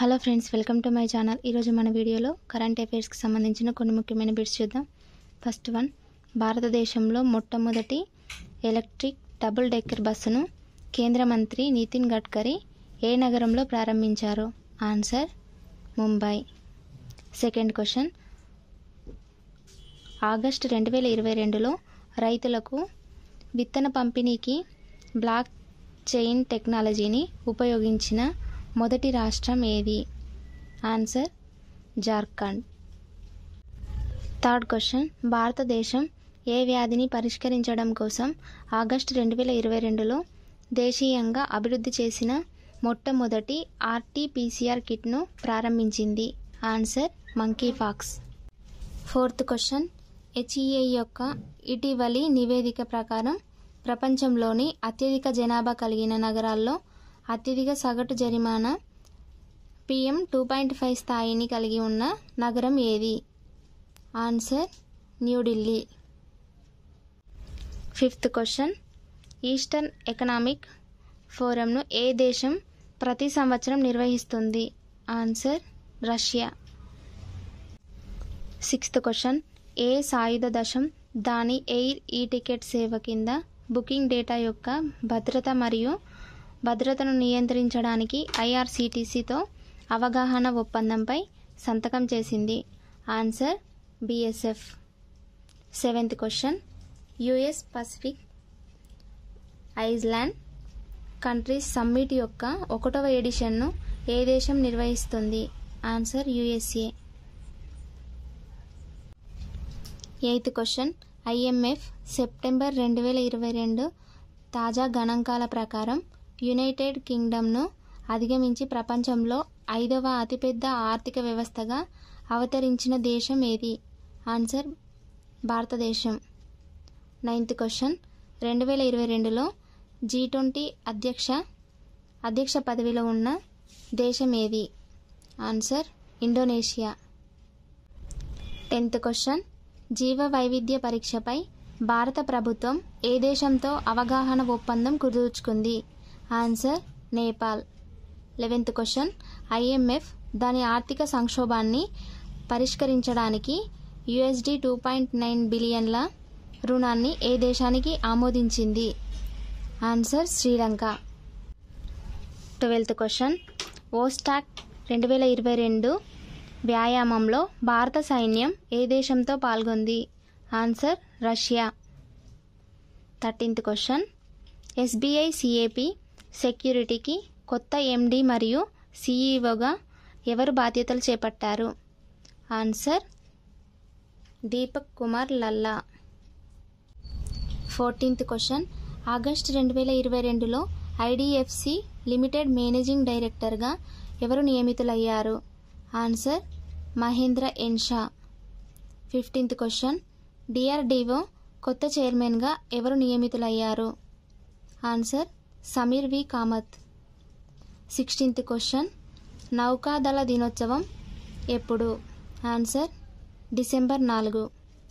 hello friends welcome to my channel ఈరోజు మన వీడియోలో కరెంట్ అఫైర్స్కి సంబంధించిన కొన్ని ముఖ్యమైన బిట్స్ చూద్దాం ఫస్ట్ వన్ భారతదేశంలో మొట్టమొదటి ఎలక్ట్రిక్ డబుల్ డెక్కర్ బస్సును కేంద్ర మంత్రి నితిన్ గడ్కరీ ఏ నగరంలో ప్రారంభించారు answer Mumbai second question August రెండు వేల ఇరవై రెండులో రైతులకు విత్తన పంపిణీకి బ్లాక్ చైన్ టెక్నాలజీని ఉపయోగించిన మొదటి రాష్ట్రం ఏది ఆన్సర్ జార్ఖండ్ థర్డ్ క్వశ్చన్ భారతదేశం ఏ వ్యాధిని పరిష్కరించడం కోసం ఆగస్టు రెండు వేల ఇరవై రెండులో దేశీయంగా అభివృద్ధి చేసిన మొట్టమొదటి ఆర్టీపీసీఆర్ కిట్ను ప్రారంభించింది answer monkeypox fourth question HEA యొక్క ఇటీవలి నివేదిక ప్రకారం ప్రపంచంలోని అత్యధిక జనాభా కలిగిన నగరాల్లో అత్యధిక సగటు జరిమానా పిఎం టూ పాయింట్ ఫైవ్ స్థాయిని కలిగి ఉన్న నగరం ఏది answer New Delhi fifth question eastern economic ఫోరంను ఏ దేశం ప్రతి సంవత్సరం నిర్వహిస్తుంది ఆన్సర్ రష్యా సిక్స్త్ క్వశ్చన్ ఏ సాయుధ దశం దాని ఎయిర్ ఈ టికెట్ సేవ కింద బుకింగ్ డేటా యొక్క భద్రత మరియు భద్రతను నియంత్రించడానికి ఐఆర్సిటిసితో అవగాహన ఒప్పందంపై సంతకం చేసింది answer BSF seventh question US Pacific island countries summit యొక్క ఒకటవ ఎడిషన్ను ఏ దేశం నిర్వహిస్తుంది answer USA eighth question IMF September రెండు వేల ఇరవై రెండు తాజా గణాంకాల ప్రకారం యునైటెడ్ కింగ్డమ్ను అధిగమించి ప్రపంచంలో ఐదవ అతిపెద్ద ఆర్థిక వ్యవస్థగా అవతరించిన దేశం ఏది ఆన్సర్ భారతదేశం నైన్త్ క్వశ్చన్ రెండు వేల ఇరవై రెండులో జీ ట్వంటీ అధ్యక్ష అధ్యక్ష పదవిలో ఉన్న దేశం ఏది ఆన్సర్ ఇండోనేషియా టెన్త్ క్వశ్చన్ జీవ వైవిధ్య పరీక్షపై భారత ప్రభుత్వం ఏ దేశంతో అవగాహన ఒప్పందం కుదుర్చుకుంది answer Nepal eleventh question IMF దాని ఆర్థిక సంక్షోభాన్ని పరిష్కరించడానికి యుఎస్డి టూ పాయింట్ నైన్ బిలియన్ల రుణాన్ని ఏ దేశానికి ఆమోదించింది answer Sri Lanka twelfth question Vostok రెండు వేల ఇరవై రెండు వ్యాయామంలో భారత సైన్యం ఏ దేశంతో పాల్గొంది answer Russia thirteenth question SBI CAP సెక్యూరిటీకి కొత్త ఎండి మరియు సిఈఓగా ఎవరు బాధ్యతలు చేపట్టారు answer Deepak Kumar Lalla fourteenth question August రెండు వేల ఇరవై రెండులో ఐడిఎఫ్సి లిమిటెడ్ మేనేజింగ్ డైరెక్టర్గా ఎవరు నియమితులయ్యారు ఆన్సర్ మహేంద్ర ఎన్షా ఫిఫ్టీన్త్ క్వశ్చన్ డిఆర్డిఓ కొత్త చైర్మన్గా ఎవరు నియమితులయ్యారు answer Sameer V Kamat sixteenth question నౌకాదళ దినోత్సవం ఎప్పుడు ఆన్సర్ డిసెంబర్ నాలుగు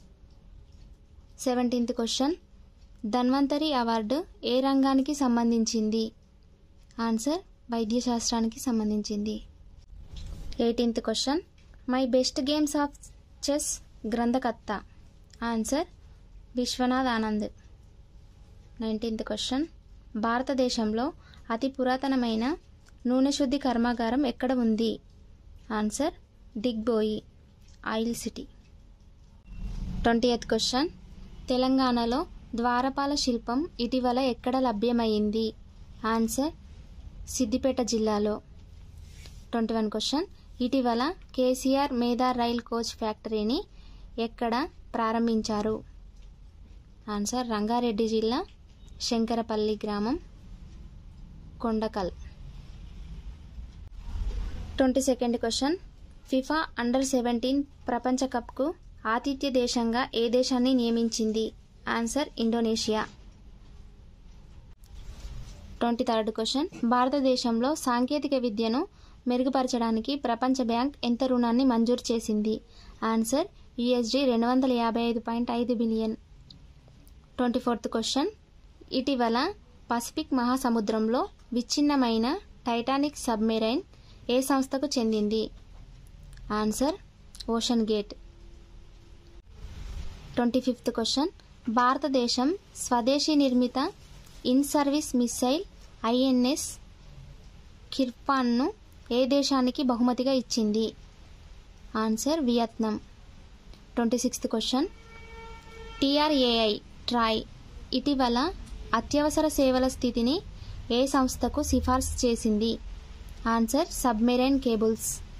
సెవెంటీన్త్ క్వశ్చన్ ధన్వంతరి అవార్డు ఏ రంగానికి సంబంధించింది ఆన్సర్ వైద్యశాస్త్రానికి సంబంధించింది eighteenth question my best games of chess గ్రంథకర్త answer Viswanath Anand nineteenth question భారతదేశంలో అతి పురాతనమైన నూనె శుద్ధి కర్మాగారం ఎక్కడ ఉంది answer Digboi oil city twenty eighth question తెలంగాణలో ద్వారపాల శిల్పం ఇటీవల ఎక్కడ లభ్యమైంది ఆన్సర్ సిద్దిపేట జిల్లాలో ట్వంటీ వన్ క్వశ్చన్ ఇటీవల కేసీఆర్ మేధా రైల్ కోచ్ ఫ్యాక్టరీని ఎక్కడ ప్రారంభించారు ఆన్సర్ రంగారెడ్డి జిల్లా శంకరపల్లి గ్రామం Kondakal twenty second question FIFA under seventeen ప్రపంచ కప్కు ఆతిథ్య దేశంగా ఏ దేశాన్ని నియమించింది answer Indonesia twenty third question భారతదేశంలో సాంకేతిక విద్యను మెరుగుపరచడానికి ప్రపంచ బ్యాంక్ ఎంత రుణాన్ని మంజూరు చేసింది ఆన్సర్ యుఎస్డి రెండు వందల యాభై ఐదు పాయింట్ ఐదు బిలియన్ ట్వంటీ ఫోర్త్ క్వశ్చన్ ఇటీవల పసిఫిక్ మహాసముద్రంలో విచ్ఛిన్నమైన టైటానిక్ సబ్మెరైన్ ఏ సంస్థకు చెందింది answer OceanGate twenty fifth question భారతదేశం స్వదేశీ నిర్మిత ఇన్ సర్వీస్ మిసైల్ ఐఎన్ఎస్ కిర్పాన్ను ఏ దేశానికి బహుమతిగా ఇచ్చింది answer Vietnam twenty sixth question TRAI TRAI ఇటీవల అత్యవసర సేవల స్థితిని ఏ సంస్థకు సిఫార్సు చేసింది ఆన్సర్ సబ్మెరైన్ కేబుల్స్